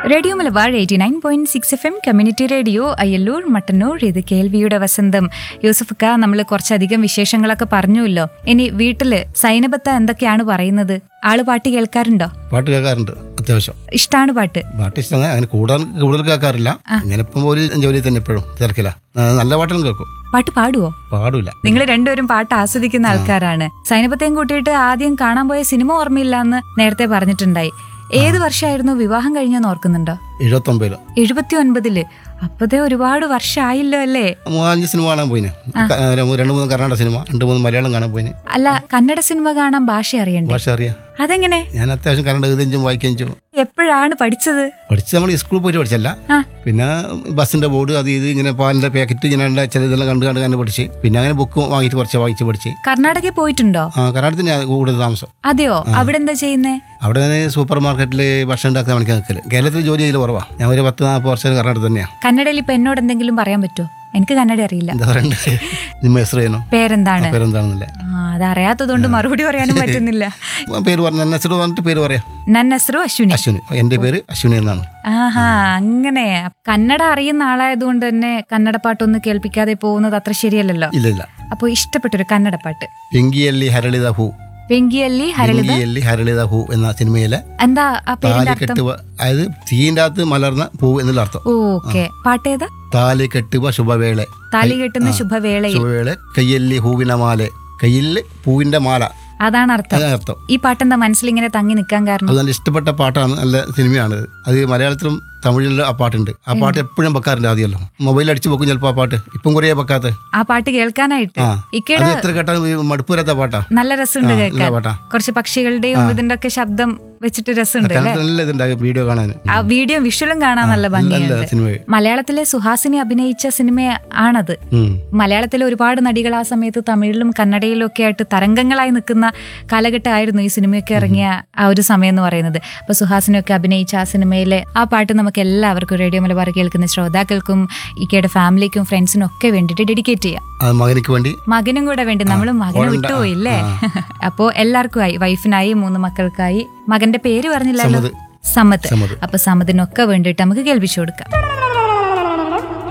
Radio Malabar eighty nine point six F M community radio Ayyallur Mattannur ഇത് കേൾവിയുടെ വസന്തം യൂസഫക്ക നമ്മൾ കുറച്ചധികം വിശേഷങ്ങളൊക്കെ പറഞ്ഞുവല്ലോ ഇനി വീട്ടില് സൈനബത്ത എന്തൊക്കെയാണ് പറയുന്നത് ആള് പാട്ട് കേൾക്കാറുണ്ടോ പാട്ട് കേൾക്കാറുണ്ട് അത്യാവശ്യം ഇഷ്ടാണ് പാട്ട് പാട്ട് ഇഷ്ടം അങ്ങനെ കൂടുതൽ കൂടുതൽ കേൾക്കാറില്ല ഇങ്ങനെ ഇപ്പം ഒരു ജോലി തന്നെ എപ്പോഴും തിരക്കില്ല ആ, നല്ല പാട്ടും കേൾക്കും പാട്ട് പാടുവോ പാടില്ല നിങ്ങൾ രണ്ടുപേരും പാട്ട് ആസ്വദിക്കുന്ന ആൾക്കാരാണ് സൈനബത്തെയും കൂട്ടിയിട്ട് ആദ്യം കാണാൻ പോയ സിനിമ ഓർമ്മയില്ല എന്ന് നേരത്തെ പറഞ്ഞിട്ടുണ്ടായി ഏത് വർഷമായിരുന്നു വിവാഹം കഴിഞ്ഞെന്ന് ഓർക്കുന്നുണ്ടോ എഴുപത്തൊമ്പതിലോ എഴുപത്തി ഒൻപതില് അപ്പതേ ഒരുപാട് വർഷമായില്ലോ അല്ലേ മൂന്നാലഞ്ച് സിനിമ കാണാൻ പോയിന് രണ്ട് മൂന്ന് കർണാടക സിനിമ രണ്ട് മൂന്ന് മലയാളം കാണാൻ പോയിന് അല്ല കന്നഡ സിനിമ കാണാൻ ഭാഷ അറിയണ്ടേ ഭാഷ അറിയാം അതെങ്ങനെ ഞാൻ അത്യാവശ്യം കന്നഡ എഴുതിഞ്ചും വായിക്കഞ്ചും എപ്പോഴാണ് പഠിച്ചത് പഠിച്ച് നമ്മൾ സ്കൂളിൽ പോയിട്ട് പഠിച്ചല്ല ആ പിന്നെ ബസ്സിന്റെ ബോർഡ് അത് ഇത് ഇങ്ങനെ പാലിന്റെ പാക്കറ്റ് ഇങ്ങനെ ഉള്ള ചില ഇതെല്ലാം കണ്ട് കണ്ട് കണ്ട് പഠിച്ച് പിന്നെ അങ്ങനെ ബുക്ക് വാങ്ങിയിട്ട് കുറച്ച് വായിച്ച് പഠിച്ച് കർണാടകയിൽ പോയിട്ടുണ്ടോ ആ കർണാടകത്തിന് കൂടുതൽ താമസം അതെയോ അവിടെ എന്താ ചെയ്യുന്നേ അവിടെ ഞാൻ സൂപ്പർ മാർക്കറ്റിൽ ഭക്ഷണം ഉണ്ടാക്കുന്ന പണിക്ക് നിൽക്കല് കേരളത്തിൽ ജോലി ചെയ്യൽ കുറവാണ് ഞാൻ ഒരു പത്ത് നാൽപ്പത് വർഷം കർണാടക തന്നെയാണ് കന്നഡയിൽ ഇപ്പൊ എന്നോട് എന്തെങ്കിലും പറയാൻ പറ്റുമോ എനിക്ക് കന്നഡ അറിയില്ല എന്താ പറയണ്ടേ നിമ്മ ಹೆಸರು ಏನು പേരെന്താണ് പേരെന്താണെന്നില്ല ആ അതറിയാത്തതുകൊണ്ട് മറുപടി പറയാനും പറ്റുന്നില്ല പേര് പറഞ്ഞ എന്നെ ಹೆಸರು പറഞ്ഞിട്ട് പേര് പറയാം നന്നസ്രു അശ്വിനി അശ്വിനി എൻ്റെ പേര് അശ്വിനി എന്നാണ് ആഹാ അങ്ങനെ കന്നഡ അറിയുന്ന ആളായതുകൊണ്ട് തന്നെ കന്നഡ പാട്ടൊന്ന് കേൾപ്പിക്കാതെ പോകുന്നത് അത്ര ശരിയല്ലല്ലോ ഇല്ല ഇല്ല അപ്പോൾ ഇഷ്ടപ്പെട്ടൊരു കന്നഡ പാട്ട് പെങ്കിಯಲ್ಲಿ ಹರಳಿದ ಹೂ വെങ്കിയല്ലി ഹരളിത പെങ്കിಯಲ್ಲಿ ഹരളിದ ಹೂ എന്ന സിനിമയിലെ എന്താ ആ പേരിന്റെ താലി അർത്ഥം കെട്ടുക അതായത് തീൻ്റെ അകത്ത് മലർന്ന പൂ എന്നുള്ള അർത്ഥം ഓക്കെ പാട്ടേതാ താലി കെട്ടുക ശുഭവേള താലി കെട്ടുന്ന ശുഭവേളയിൽ ശുഭവേള കയ്ಯಲ್ಲಿ ಹೂವಿನ മാല കയ്യിൽ പൂവിന്റെ മാല അതാണ് അർത്ഥം അതാണ് അർത്ഥം ഈ പാട്ടെന്താ മനസ്സിലിങ്ങനെ തങ്ങി നിൽക്കാൻ കാരണം അത് നല്ല ഇഷ്ടപ്പെട്ട പാട്ടാണ് നല്ല സിനിമയാണ് അത് മലയാളത്തിലും തമിഴിലും ആ പാട്ടുണ്ട് ആ പാട്ട് എപ്പോഴും വെക്കാറുണ്ട് ആദ്യമല്ലോ മൊബൈൽ അടിച്ചു വെക്കും ചിലപ്പോൾ ആ പാട്ട് ഇപ്പം കുറേ വെക്കാത്ത ആ പാട്ട് കേൾക്കാനായിട്ട് ആ ഇക്കയുടെ അത് എത്ര കേട്ടാലും മടുപ്പ് വരാത്ത പാട്ടാ നല്ല രസമുണ്ട് ആ, കേൾക്കാൻ നല്ല പാട്ടാ കുറച്ച് പക്ഷികളുടെയും ഇതിന്റെ ഒക്കെ ശബ്ദം വെച്ചിട്ട് രസമുണ്ട് അല്ലേ കണ്ടിട്ട് നല്ല ഇതുണ്ടാകും വീഡിയോ കാണാൻ ആ വീഡിയോ വിഷ്വലും കാണാൻ നല്ല നല്ല ഭംഗിയുണ്ട് സിനിമ മലയാളത്തിലെ സുഹാസിനി അഭിനയിച്ച സിനിമ ആണത് ഉം. മലയാളത്തിലെ ഒരുപാട് നടികൾ ആ സമയത്ത് തമിഴിലും കന്നഡയിലും ഒക്കെ ആയിട്ട് തരംഗങ്ങളായി നിൽക്കുന്ന കാലഘട്ടമായിരുന്നു ഈ സിനിമയൊക്കെ ഇറങ്ങിയ ആ ഒരു സമയം എന്ന് പറയുന്നത് അപ്പൊ സുഹാസിനൊക്കെ അഭിനയിച്ച ആ സിനിമയിലെ ആ പാട്ട് നമുക്ക് എല്ലാവർക്കും റേഡിയോ മലബാർ കേൾക്കുന്ന ശ്രോതാക്കൾക്കും ഇക്കയുടെ ഫാമിലിക്കും ഫ്രണ്ട്സിനും ഒക്കെ വേണ്ടിയിട്ട് ഡെഡിക്കേറ്റ് ചെയ്യാം ആ മകനിക്ക് വേണ്ടി മകനും കൂടെ വേണ്ടി നമ്മൾ മകനെ ഓളുണ്ട്. വിട്ടുപോയില്ലേ അപ്പോ എല്ലാവർക്കും ആയി വൈഫിനായി മൂന്ന് മക്കൾക്കായി മകന്റെ പേര് പറഞ്ഞില്ലല്ലോ സമത്. സമത്ത് സമത്. അപ്പൊ സമതിനൊക്കെ വേണ്ടിയിട്ട് നമുക്ക് കേൾപ്പിച്ചു കൊടുക്കാം